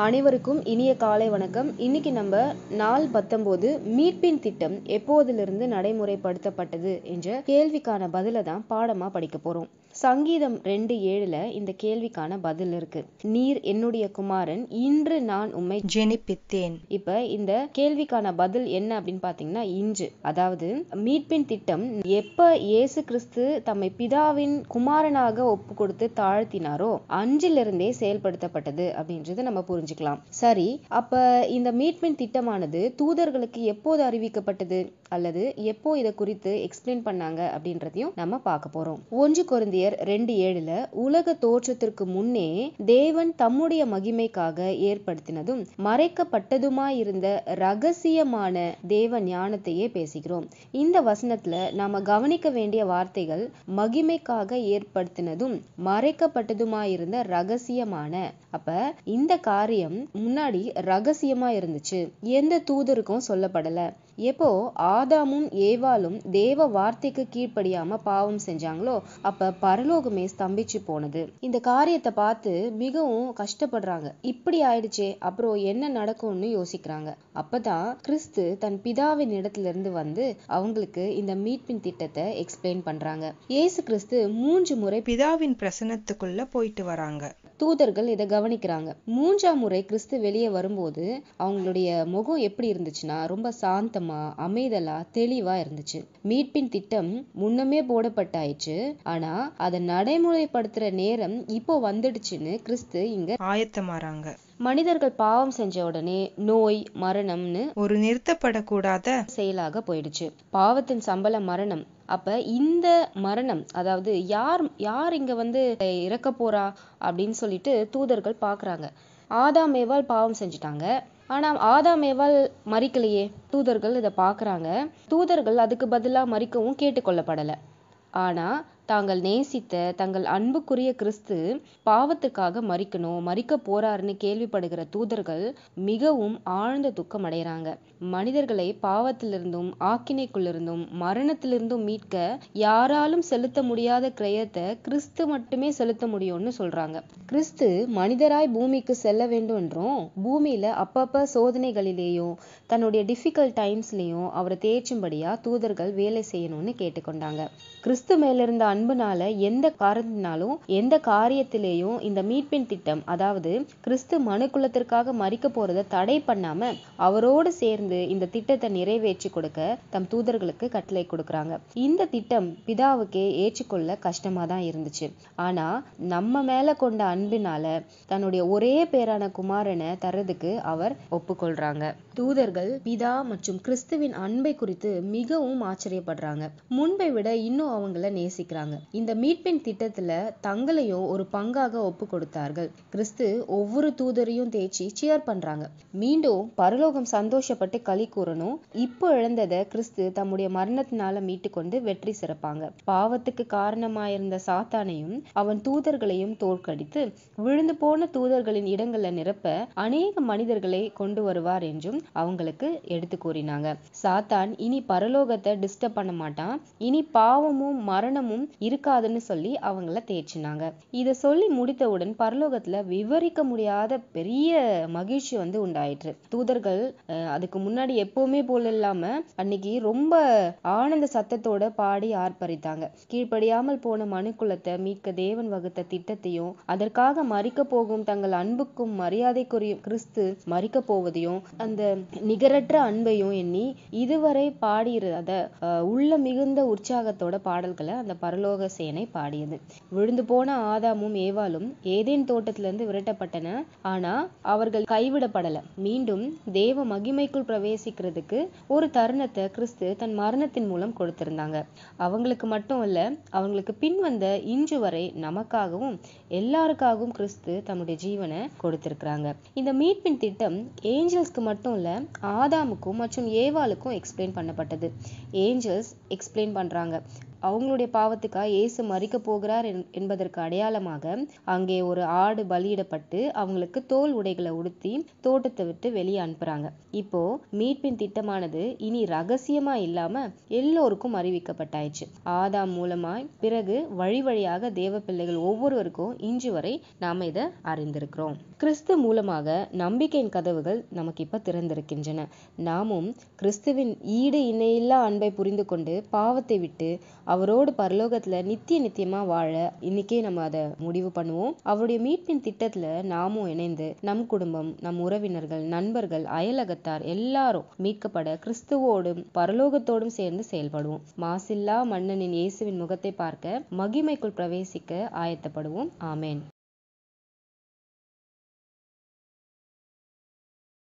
அனைவருக்கும் இனிய காலை வணக்கம் இன்னைக்கு நம்ம நாள் பத்தொன்பது மீட்பின் திட்டம் எப்போதிலிருந்து நடைமுறைப்படுத்தப்பட்டது என்ற கேள்விக்கான பதில தான் பாடமா படிக்க போறோம் சங்கீதம் ரெண்டு ஏழுல இந்த கேள்விக்கான பதில் இருக்கு நீர் என்னுடைய குமாரன் இன்று நான் உம்மை ஜெனிப்பித்தேன் இப்ப இந்த கேள்விக்கான பதில் என்ன அப்படின்னு பாத்தீங்கன்னா இன்று அதாவது மீட்பின் திட்டம் எப்ப இயேசு கிறிஸ்து தம்மை பிதாவின் குமாரனாக ஒப்பு கொடுத்து தாழ்த்தினாரோ அன்றிலிருந்தே செயல்படுத்தப்பட்டது அப்படின்றத நம்ம புரிஞ்சுக்கலாம் சரி அப்ப இந்த மீட்பின் திட்டமானது தூதர்களுக்கு எப்போது அறிவிக்கப்பட்டது அல்லது எப்போ இதை குறித்து எக்ஸ்பிளைன் பண்ணாங்க அப்படின்றதையும் நம்ம பார்க்க போறோம் ஒன்று கொரிந்தியர் ரெண்டு ஏழுல உலக தோற்றத்திற்கு முன்னே தேவன் தம்முடைய மகிமைக்காக ஏற்படுத்தினதும் மறைக்கப்பட்டதுமாயிருந்த ரகசியமான தேவ ஞானத்தையே பேசுகிறோம் இந்த வசனத்துல நாம கவனிக்க வேண்டிய வார்த்தைகள் மகிமைக்காக ஏற்படுத்தினதும் மறைக்கப்பட்டதுமாயிருந்த ரகசியமான அப்ப இந்த காரியம் முன்னாடி ரகசியமா இருந்துச்சு எந்த தூதருக்கும் சொல்லப்படல எப்போ ஆதாமும் ஏவாளும் தேவ வார்த்தைக்கு கீழ்ப்படியாம பாவம் செஞ்சாங்களோ அப்ப பரலோகமே ஸ்தம்பிச்சு போனது இந்த காரியத்தை பார்த்து மிகவும் கஷ்டப்படுறாங்க இப்படி ஆயிடுச்சே அப்புறம் என்ன நடக்கும்னு யோசிக்கிறாங்க அப்பதான் கிறிஸ்து தன் பிதாவின் இடத்துல இருந்து வந்து அவங்களுக்கு இந்த மீட்பின் திட்டத்தை எக்ஸ்பிளைன் பண்றாங்க இயேசு கிறிஸ்து மூன்று முறை பிதாவின் பிரசனத்துக்குள்ள போயிட்டு வராங்க தூதர்கள் இதை கவனிக்கிறாங்க மூன்றாம் முறை கிறிஸ்து வெளியே வரும்போது அவங்களுடைய முகம் எப்படி இருந்துச்சுன்னா ரொம்ப சாந்தமா அமைதலா தெளிவா இருந்துச்சு மீட்பின் திட்டம் முன்னமே போடப்பட்டாயிடுச்சு ஆனா அதை நடைமுறைப்படுத்துற நேரம் இப்போ வந்துடுச்சுன்னு கிறிஸ்து இங்க ஆயத்தமாறாங்க மனிதர்கள் பாவம் செஞ்ச உடனே நோய் மரணம்னு ஒரு நிறுத்தப்படக்கூடாத செயலாக போயிடுச்சு பாவத்தின் சம்பள மரணம் அப்ப இந்த மரணம் அதாவது யார் யார் இங்க வந்து இறக்க போறா அப்படின்னு சொல்லிட்டு தூதர்கள் பாக்குறாங்க ஆதாம் ஏவாள் பாவம் செஞ்சுட்டாங்க ஆனா ஆதாம் ஏவாள் மறிக்கலையே தூதர்கள் இதை பாக்குறாங்க தூதர்கள் அதுக்கு பதிலா மறிக்கவும் கேட்டுக்கொள்ளப்படல ஆனா தாங்கள் நேசித்த தங்கள் அன்புக்குரிய கிறிஸ்து பாவத்துக்காக மறிக்கணும் மறிக்க போறாருன்னு கேள்விப்படுகிற தூதர்கள் மிகவும் ஆழ்ந்த துக்கம் அடைகிறாங்க மனிதர்களை பாவத்திலிருந்தும் ஆக்கினைக்குள்ளிருந்தும் மரணத்திலிருந்தும் மீட்க யாராலும் செலுத்த முடியாத கிரயத்தை கிறிஸ்து மட்டுமே செலுத்த முடியும்னு சொல்றாங்க கிறிஸ்து மனிதராய் பூமிக்கு செல்ல வேண்டும் என்றும் பூமியில அப்பப்ப சோதனைகளிலேயும் தன்னுடைய டிஃபிகல்ட் டைம்ஸ்லயும் அவரை தேய்ச்சும்படியா தூதர்கள் வேலை செய்யணும்னு கேட்டுக்கொண்டாங்க கிறிஸ்து மேல இருந்த அன்புனால எந்த காரணத்தினாலும் எந்த காரியத்திலேயும் இந்த மீட்பின் திட்டம் அதாவது கிறிஸ்து மனுக்குலத்திற்காக மறிக்க போறத தடை பண்ணாம அவரோடு சேர்ந்து இந்த திட்டத்தை நிறைவேற்றி கொடுக்க தம் தூதர்களுக்கு கட்டளை கொடுக்கறாங்க இந்த திட்டம் பிதாவுக்கே ஏற்றுக்கொள்ள கஷ்டமா தான் இருந்துச்சு ஆனா நம்ம மேல கொண்ட அன்பினால தன்னுடைய ஒரே பேரான குமாரனை தர்றதுக்கு அவர் ஒப்புக்கொள்றாங்க தூதர்கள் பிதா மற்றும் கிறிஸ்துவின் அன்பை குறித்து மிகவும் ஆச்சரியப்படுறாங்க முன்பை விட இன்னும் அவங்கள நேசிக்கிறாங்க இந்த மீட்பின் திட்டத்துல தங்களையும் ஒரு பங்காக ஒப்பு கொடுத்தார்கள் கிறிஸ்து ஒவ்வொரு தூதரையும் தேய்ச்சி சியர் பண்றாங்க மீண்டும் பரலோகம் சந்தோஷப்பட்டு களி கூறணும் இப்போ இழந்ததை கிறிஸ்து தம்முடைய மரணத்தினால மீட்டு கொண்டு வெற்றி சிறப்பாங்க பாவத்துக்கு காரணமாயிருந்த சாத்தானையும் அவன் தூதர்களையும் தோற்கடித்து விழுந்து போன தூதர்களின் இடங்கள்ல நிரப்ப அநேக மனிதர்களை கொண்டு வருவார் என்றும் அவங்களுக்கு எடுத்து கூறினாங்க சாத்தான் இனி பரலோகத்தை டிஸ்டர்ப் பண்ண மாட்டான் இனி பாவமும் மரணமும் இருக்காதுன்னு சொல்லி அவங்கள தேய்ச்சினாங்க இத சொல்லி முடித்தவுடன் பரலோகத்துல விவரிக்க முடியாத பெரிய மகிழ்ச்சி வந்து உண்டாயிற்று தூதர்கள் அதுக்கு முன்னாடி எப்பவுமே போல இல்லாம அன்னைக்கு ரொம்ப ஆனந்த சத்தத்தோட பாடி ஆர்ப்பரித்தாங்க கீழ்ப்படியாமல் போன மனுக்குலத்தை மீட்க தேவன் வகுத்த திட்டத்தையும் அதற்காக மறிக்க போகும் தங்கள் அன்புக்கும் மரியாதைக்குரிய கிறிஸ்து மறிக்க போவதையும் அந்த நிகரற்ற அன்பையும் எண்ணி இதுவரை பாடியிருந்த உள்ள மிகுந்த உற்சாகத்தோட பாடல்களை அந்த பரலோக சேனை பாடியது விழுந்து போன ஆதாமும் ஏவாலும் ஏதேன் தோட்டத்திலிருந்து விரட்டப்பட்டன ஆனா அவர்கள் கைவிடப்படல மீண்டும் தேவ மகிமைக்குள் பிரவேசிக்கிறதுக்கு ஒரு தருணத்தை கிறிஸ்து தன் மரணத்தின் மூலம் கொடுத்திருந்தாங்க அவங்களுக்கு மட்டும் இல்ல அவங்களுக்கு பின் வந்த இன்று வரை நமக்காகவும் எல்லாருக்காகவும் கிறிஸ்து தன்னுடைய ஜீவனை கொடுத்திருக்கிறாங்க இந்த மீட்பின் திட்டம் ஏஞ்சல்ஸ்க்கு மட்டும் இல்ல ஆதாமுக்கும் மற்றும் ஏவாளுக்கும் எக்ஸ்பிளைன் பண்ணப்பட்டது ஏஞ்சல்ஸ் எக்ஸ்பிளைன் பண்றாங்க அவங்களுடைய பாவத்துக்காக இயேசு மறிக்க போகிறார் என்பதற்கு அடையாளமாக அங்கே ஒரு ஆடு பலியிடப்பட்டு அவங்களுக்கு தோல் உடைகளை உடுத்தி தோட்டத்தை விட்டு வெளியே அனுப்புறாங்க இப்போ மீட்பின் திட்டமானது இனி ரகசியமா இல்லாம எல்லோருக்கும் அறிவிக்கப்பட்டாயிடுச்சு ஆதாம் மூலமாய் பிறகு வழி வழியாக தேவ பிள்ளைகள் ஒவ்வொருவருக்கும் இன்று வரை நாம இதை அறிந்திருக்கிறோம் கிறிஸ்து மூலமாக நம்பிக்கையின் கதவுகள் நமக்கு இப்ப திறந்திருக்கின்றன நாமும் கிறிஸ்துவின் ஈடு இணையில்லா அன்பை புரிந்து கொண்டு பாவத்தை விட்டு அவரோடு பரலோகத்துல நித்திய நித்தியமா வாழ இன்னைக்கே நம்ம அதை முடிவு பண்ணுவோம் அவருடைய மீட்பின் திட்டத்துல நாமும் இணைந்து நம் குடும்பம் நம் உறவினர்கள் நண்பர்கள் அயலகத்தார் எல்லாரும் மீட்கப்பட கிறிஸ்துவோடும் பரலோகத்தோடும் சேர்ந்து செயல்படுவோம் மாசில்லா மன்னனின் இயேசுவின் முகத்தை பார்க்க மகிமைக்குள் பிரவேசிக்க ஆயத்தப்படுவோம் ஆமேன்